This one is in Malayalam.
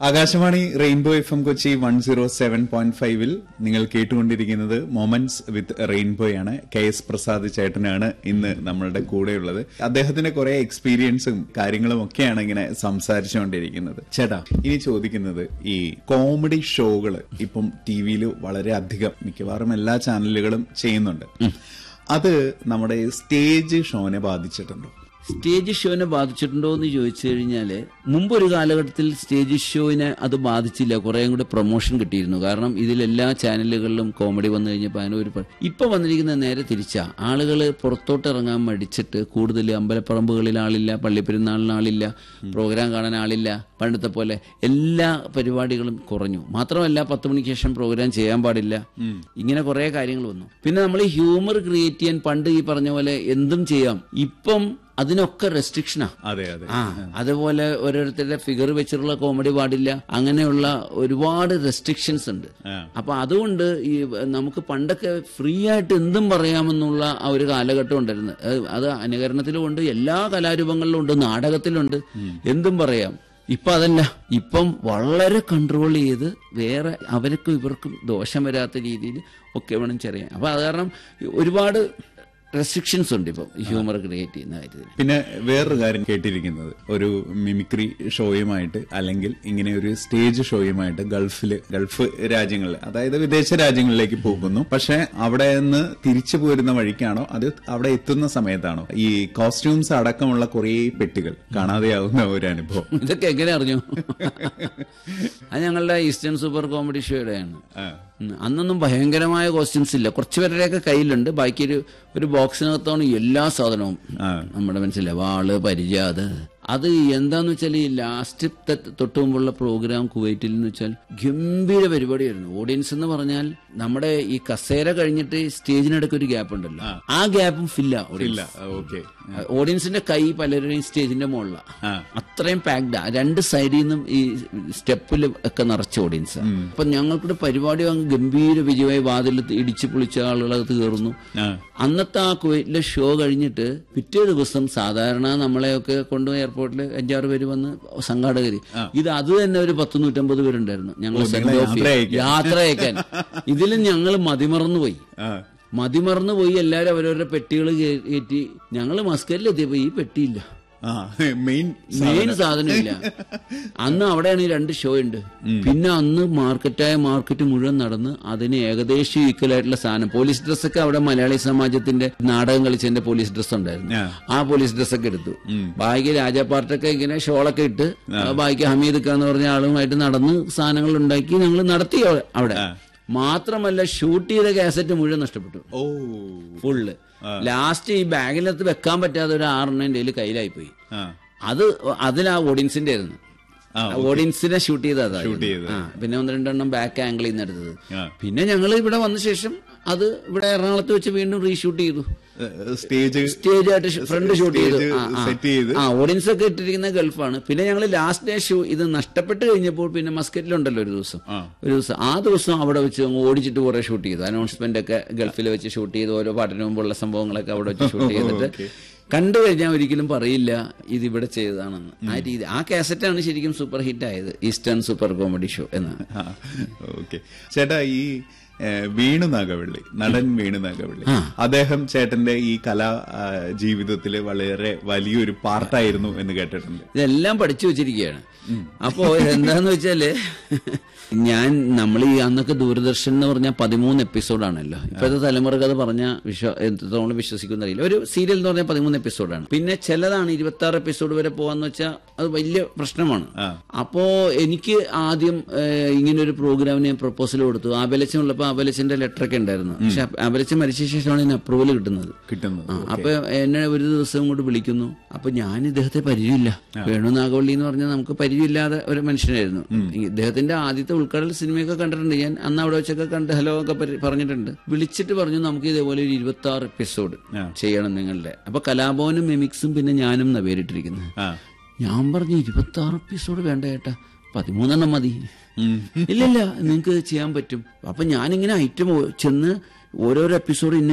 Akashvani rainbow F M Kochi one zero seven point ഫൈവിൽ നിങ്ങൾ കേട്ടുകൊണ്ടിരിക്കുന്നത് മൊമെന്റ്സ് വിത്ത് റെയിൻബോയാണ് കെ എസ് പ്രസാദ് ചേട്ടനാണ് ഇന്ന് നമ്മളുടെ കൂടെയുള്ളത് അദ്ദേഹത്തിന്റെ കുറെ എക്സ്പീരിയൻസും കാര്യങ്ങളും ഒക്കെയാണ് ഇങ്ങനെ സംസാരിച്ചുകൊണ്ടിരിക്കുന്നത് ചേട്ടാ ഇനി ചോദിക്കുന്നത് ഈ കോമഡി ഷോകൾ ഇപ്പം ടി വിയിൽ വളരെ അധികം മിക്കവാറും എല്ലാ ചാനലുകളും ചെയ്യുന്നുണ്ട് അത് നമ്മുടെ സ്റ്റേജ് ഷോനെ ബാധിച്ചിട്ടുണ്ടോ സ്റ്റേജ് ഷോനെ ബാധിച്ചിട്ടുണ്ടോ എന്ന് ചോദിച്ചു കഴിഞ്ഞാല് മുമ്പൊരു കാലഘട്ടത്തിൽ സ്റ്റേജ് ഷോയിനെ അത് ബാധിച്ചില്ല കുറേയും കൂടെ പ്രൊമോഷൻ കിട്ടിയിരുന്നു കാരണം ഇതിലെല്ലാ ചാനലുകളിലും കോമഡി വന്നു കഴിഞ്ഞപ്പോൾ അതിന് ഒരു പ്ര- ഇപ്പൊ വന്നിരിക്കുന്ന നേരെ തിരിച്ചാ ആളുകൾ പുറത്തോട്ട് ഇറങ്ങാൻ മടിച്ചിട്ട് കൂടുതൽ അമ്പലപ്പറമ്പുകളിൽ ആളില്ല പള്ളിപ്പെരുന്നാളിന് ആളില്ല പ്രോഗ്രാം കാണാൻ ആളില്ല പണ്ടത്തെ പോലെ എല്ലാ പരിപാടികളും കുറഞ്ഞു മാത്രമല്ല പത്ത് മണിക്ക് ശേഷം പ്രോഗ്രാം ചെയ്യാൻ പാടില്ല ഇങ്ങനെ കുറെ കാര്യങ്ങൾ വന്നു പിന്നെ നമ്മൾ ഈ ഹ്യൂമർ ക്രിയേറ്റ് ചെയ്യാൻ പണ്ട് ഈ പറഞ്ഞ പോലെ എന്തും ചെയ്യാം ഇപ്പം അതിനൊക്കെ റെസ്ട്രിക്ഷനാ അതെ അതെ ആ അതുപോലെ ഓരോരുത്തരുടെ ഫിഗർ വെച്ചിട്ടുള്ള കോമഡി പാടില്ല അങ്ങനെയുള്ള ഒരുപാട് റെസ്ട്രിക്ഷൻസ് ഉണ്ട് ആ. അപ്പൊ അതുകൊണ്ട് ഈ നമുക്ക് പണ്ടൊക്കെ ഫ്രീ ആയിട്ട് എന്തും പറയാമെന്നുള്ള ആ ഒരു കാലഘട്ടം ഉണ്ടായിരുന്നു അത് അത് അനുകരണത്തിലുമുണ്ട് എല്ലാ കലാരൂപങ്ങളിലും ഉണ്ട് നാടകത്തിലുണ്ട് എന്തും പറയാം ഇപ്പൊ അതല്ല ഇപ്പം വളരെ കൺട്രോൾ ചെയ്ത് വേറെ അവർക്കും ഇവർക്കും ദോഷം വരാത്ത രീതിയിൽ ഒക്കെ വേണം ചെറിയ അപ്പൊ അത് കാരണം ഒരുപാട് റെസ്ട്രിക്ഷൻസ് ഉണ്ട് ഇപ്പം ഹ്യൂമർ ക്രിയേറ്റ് ചെയ്യുന്ന കാര്യത്തിൽ പിന്നെ വേറൊരു കാര്യം കേട്ടിരിക്കുന്നത് ഒരു മിമിക്രി ഷോയുമായിട്ട് അല്ലെങ്കിൽ ഇങ്ങനെ ഒരു സ്റ്റേജ് ഷോയുമായിട്ട് ഗൾഫില് ഗൾഫ് രാജ്യങ്ങളിൽ അതായത് വിദേശ രാജ്യങ്ങളിലേക്ക് പോകുന്നു പക്ഷെ അവിടെ നിന്ന് തിരിച്ചു പോരുന്ന വഴിക്കാണോ അത് അവിടെ എത്തുന്ന സമയത്താണോ ഈ കോസ്റ്റ്യൂംസ് അടക്കമുള്ള കുറേ പെട്ടികൾ കാണാതെയാവുന്ന ഒരു അനുഭവം ഇതൊക്കെ എങ്ങനെ അറിഞ്ഞു അത് ഞങ്ങളുടെ ഈസ്റ്റേൺ സൂപ്പർ കോമഡി ഷോയുടെയാണ് ആ. ഉം. അന്നൊന്നും ഭയങ്കരമായ കോസ്റ്റ്യൂംസ് ഇല്ല കുറച്ച് പേരുടെയൊക്കെ കയ്യിലുണ്ട് ബാക്കി ഒരു ഒരു ബോക്സിനകത്താണ് എല്ലാ സാധനവും ആ. നമ്മുടെ മനസ്സിലെ വാള് പരിചയ അത് അത് എന്താന്ന് വെച്ചാൽ ഈ ലാസ്റ്റ് തൊട്ട് മുമ്പുള്ള പ്രോഗ്രാം കുവൈറ്റിൽ എന്ന് വെച്ചാൽ ഗംഭീര പരിപാടിയായിരുന്നു ഓഡിയൻസ് എന്ന് പറഞ്ഞാൽ നമ്മുടെ ഈ കസേര കഴിഞ്ഞിട്ട് സ്റ്റേജിനിടയ്ക്ക് ഒരു ഗ്യാപ്പ് ഉണ്ടല്ലോ ആ ഗ്യാപ്പും ഫില്ല ഇല്ല ഓക്കെ ഓഡിയൻസിന്റെ കൈ പലരുടെയും സ്റ്റേജിന്റെ മുകളിലാണ് ആ അത്രയും പാക്ഡ് രണ്ട് സൈഡിൽ നിന്നും ഈ സ്റ്റെപ്പിൽ ഒക്കെ നിറച്ച ഓഡിയൻസ് അപ്പൊ ഞങ്ങൾക്കിടെ പരിപാടി അങ്ങ് ഗംഭീര വിജയമായി വാതിൽ ഇടിച്ചു പൊളിച്ച ആളുകളകത്ത് കയറുന്നു ആ അന്നത്തെ ആ കുവൈറ്റിലെ ഷോ കഴിഞ്ഞിട്ട് പിറ്റേ ദിവസം സാധാരണ നമ്മളെയൊക്കെ കൊണ്ടുപോയി എയർപോർട്ടിൽ അഞ്ചാറ് പേര് വന്ന് സംഘാടകര് ഇത് അത് തന്നെ ഒരു പത്ത് നൂറ്റമ്പത് പേരുണ്ടായിരുന്നു ഞങ്ങൾ സെന്റ് ഓഫ് യാത്ര അയക്കാൻ. യാത്ര അയക്കാൻ ഇതിലും ഞങ്ങൾ മതിമറന്നു പോയി ആ മതിമറന്നു പോയി എല്ലാരും അവരവരുടെ പെട്ടികൾ കയറ്റി ഞങ്ങൾ മസ്കറ്റിലെത്തിയപ്പോ ഈ പെട്ടിയില്ല ആ മെയിൻ മെയിൻ സാധനമില്ല അന്ന് അവിടെയാണ് ഈ രണ്ട് ഷോ ഉണ്ട് പിന്നെ അന്ന് മാർക്കറ്റായ മാർക്കറ്റ് മുഴുവൻ നടന്ന് അതിന് ഏകദേശം ഈക്വൽ ആയിട്ടുള്ള സാധനം പോലീസ് ഡ്രസ്സൊക്കെ അവിടെ മലയാളി സമാജത്തിന്റെ നാടകം കളിച്ചതിന്റെ പോലീസ് ഡ്രസ് ഉണ്ടായിരുന്നു ആ. ആ പോലീസ് ഡ്രസ്സൊക്കെ എടുത്തു ബാക്കി രാജാപാർട്ടൊക്കെ ഇങ്ങനെ ഷോളൊക്കെ ഇട്ട് ബാക്കി ഹമീദ് ഖാൻ എന്ന് പറഞ്ഞ ആളുമായിട്ട് നടന്ന് സാധനങ്ങൾ ഉണ്ടാക്കി ഞങ്ങൾ നടത്തി അവിടെ- അവിടെ മാത്രമല്ല ഷൂട്ട് ചെയ്ത കാസറ്റ് മുഴുവൻ നഷ്ടപ്പെട്ടു ഓ ഫുള്ള് ലാസ്റ്റ് ഈ ബാഗിനകത്ത് വെക്കാൻ പറ്റാതെ ഒരു ആറെണ്ണം എൻ്റെ കയ്യിൽ കയ്യിലായി പോയി ആ അത് അതിലാ ഓഡിയൻസിന്റെ ആയിരുന്നു ആ, ഓഡിയൻസിനെ ഷൂട്ട് ചെയ്തതാ ഷൂട്ട് ചെയ്തത്. ആ പിന്നെ ഒന്ന് രണ്ടെണ്ണം ബാക്ക് ആംഗിളിൽ നിന്ന് എടുത്തത് ആ. പിന്നെ ഞങ്ങൾ ഇവിടെ വന്ന ശേഷം അത് ഇവിടെ എറണാകുളത്ത് വെച്ച് വീണ്ടും റീഷൂട്ട് ചെയ്തു സ്റ്റേജ് സ്റ്റേജ് ആയിട്ട് ഫ്രണ്ട് ഷൂട്ട് ചെയ്തു സ്റ്റേജ് ആ, ആ. സെറ്റ് ചെയ്ത് ആ ഓഡിയൻസ് ഒക്കെ ഇട്ടിരിക്കുന്ന ഗൾഫാണ് പിന്നെ ഞങ്ങൾ ലാസ്റ്റ് ഡേ ഷൂ ഇത് നഷ്ടപ്പെട്ട് കഴിഞ്ഞപ്പോൾ പിന്നെ മസ്കറ്റിലുണ്ടല്ലോ ഒരു ദിവസം ആ. ഒരു ദിവസം ആ ദിവസം അവിടെ വെച്ച് അങ്ങ് ഓടിച്ചിട്ട് കുറെ ഷൂട്ട് ചെയ്തു അനൗൺസ്മെന്റ് ഒക്കെ ഗൾഫിൽ വെച്ച് ഷൂട്ട് ചെയ്ത് ഓരോ പാട്ടിന് മുമ്പുള്ള സംഭവങ്ങളൊക്കെ അവിടെ വെച്ച് ഷൂട്ട് ചെയ്തിട്ട് ഓക്കേ. കണ്ടു കഴിഞ്ഞാൽ ഒരിക്കലും പറയില്ല ഇത് ഇവിടെ ചെയ്തതാണെന്ന് ആ രീതി ആ കാസറ്റാണ് ശരിക്കും സൂപ്പർ ഹിറ്റ് ആയത് ഈസ്റ്റേൺ സൂപ്പർ കോമഡി ഷോ എന്നാണ് ഓക്കെ ചേട്ടാ ഈ ഏഹ്, വേണു നാഗവള്ളി നടൻ വേണു നാഗവള്ളി അദ്ദേഹം ചേട്ടന്റെ ഈ കലാ ആ, ജീവിതത്തില് വളരെ വലിയൊരു പാർട്ടായിരുന്നു എന്ന് കേട്ടിട്ടുണ്ട് ഇതെല്ലാം പഠിച്ചു വെച്ചിരിക്കുകയാണ് അപ്പോ എന്താന്ന് വെച്ചാല് ഞാൻ നമ്മൾ ഈ അന്നൊക്കെ ദൂരദർശൻ എന്ന് പറഞ്ഞാൽ പതിമൂന്ന് എപ്പിസോഡാണല്ലോ ഇപ്പോഴത്തെ തലമുറക്ക് അത് പറഞ്ഞ വിശ്വ എത്രത്തോളം വിശ്വസിക്കുന്ന അറിയില്ല ഒരു സീരിയൽ എന്ന് പറഞ്ഞാൽ പതിമൂന്ന് എപ്പിസോഡാണ് പിന്നെ ചിലതാണ് ഇരുപത്തി ആറ് എപ്പിസോഡ് വരെ പോകാന്ന് വെച്ചാൽ അത് വലിയ പ്രശ്നമാണ് ആ. അപ്പോ എനിക്ക് ആദ്യം ഏഹ്, ഇങ്ങനെ ഒരു പ്രോഗ്രാമിന് പ്രപ്പോസൽ കൊടുത്തു ആബലച്ചൻ ഉള്ളപ്പോൾ ആബലച്ചന്റെ ലെറ്റർ ഒക്കെ ഉണ്ടായിരുന്നു പക്ഷെ ആബലച്ചൻ മരിച്ച ശേഷമാണ് ഇതിന് അപ്രൂവൽ കിട്ടുന്നത് കിട്ടുന്നത് ആ, അപ്പൊ എന്നെ ഒരു ദിവസം ഇങ്ങോട്ട് വിളിക്കുന്നു അപ്പൊ ഞാൻ ഇദ്ദേഹത്തെ പരിചയമില്ല വേണു നാഗവള്ളി എന്ന് പറഞ്ഞാൽ നമുക്ക് പരിചയമില്ലാതെ ഒരു മനുഷ്യനായിരുന്നു ഇദ്ദേഹത്തിന്റെ ആദ്യത്തെ ഉൾക്കടൽ സിനിമയൊക്കെ കണ്ടിട്ടുണ്ട് ഞാൻ അന്ന് അവിടെ വെച്ചൊക്കെ കണ്ട് ഹലോ ഒക്കെ പരി- പറഞ്ഞിട്ടുണ്ട് വിളിച്ചിട്ട് പറഞ്ഞു നമുക്ക് ഇതേപോലെ ഒരു ഇരുപത്തി ആറ് എപ്പിസോഡ് ആ. ചെയ്യണം നിങ്ങളുടെ അപ്പൊ കലാഭവനും മെമിക്സും പിന്നെ ഞാനും എന്നാ പേരിട്ടിരിക്കുന്നത് ആ ഞാൻ പറഞ്ഞു ഇരുപത്തി ആറ് എപ്പിസോഡ് വേണ്ട ചേട്ടാ പതിമൂന്നെണ്ണം മതി ഉം. ഇല്ലില്ല നിങ്ങൾക്ക് ചെയ്യാൻ പറ്റും അപ്പൊ ഞാനിങ്ങനെ ഐറ്റം ചെന്ന് ഓരോരോ എപ്പിസോഡ്